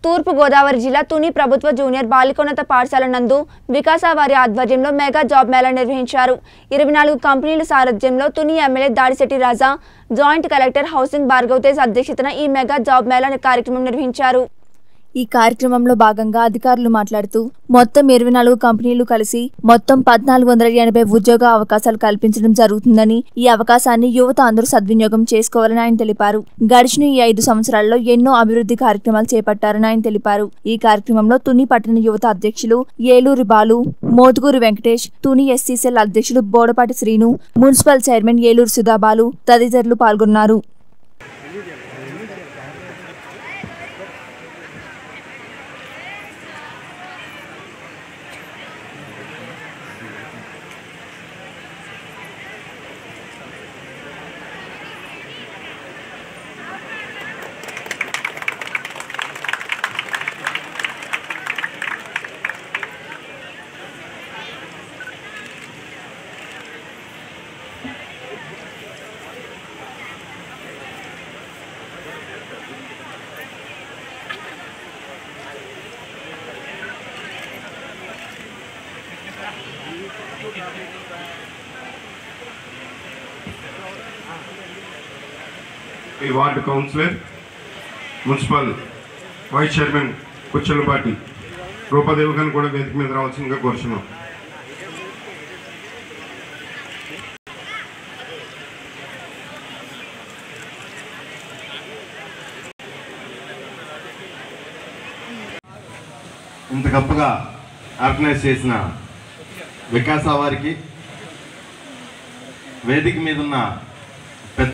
తూర్పు గోదావరి జిల్లా తుని ప్రభుత్వ జూనియర్ బాలికోన్నత పాఠశాల నందు వికాస వారి ఆధ్వర్యంలో మెగా జాబ్ మేళా నిర్వహించారు ఇరవై నాలుగు కంపెనీల సారథ్యంలో Tuni MLA Dadisetti Raja joint collector housing Bhargav Tej అధ్యక్షతన ఈ మెగా జాబ్ మేళా కార్యక్రమం నిర్వహించారు ఈ కార్యక్రమంలో భాగంగా అధికారులు మాట్లాడుతూ మొత్తం ఇరవై నాలుగు కంపెనీలు కలిసి మొత్తం పద్నాలుగు వందల ఎనభై ఉద్యోగ అవకాశాలు కల్పించడం జరుగుతుందని ఈ అవకాశాన్ని యువత అందరూ సద్వినియోగం చేసుకోవాలని ఆయన తెలిపారు గడిచిన ఈ ఐదు సంవత్సరాల్లో ఎన్నో అభివృద్ధి కార్యక్రమాలు చేపట్టారని ఆయన తెలిపారు ఈ కార్యక్రమంలో తుని పట్టణ యువత అధ్యక్షులు ఏలూరి బాలు మోతుగూరు వెంకటేష్ తుని ఎస్సీసీఎల్ అధ్యక్షులు బోడపాటి శ్రీను మున్సిపల్ చైర్మన్ ఏలూరు సుధాబాలు తదితరులు పాల్గొన్నారు ఈ ward councillor municipal vice chairman Kuchalapati Rupadevi గారిని కూడా వేదిక మీద రావాల్సిందిగా కోరుచున్నాం ఇంత గొప్పగా ఆర్గనైజ్ చేసిన వికాస వారికి వేదిక మీద ఉన్న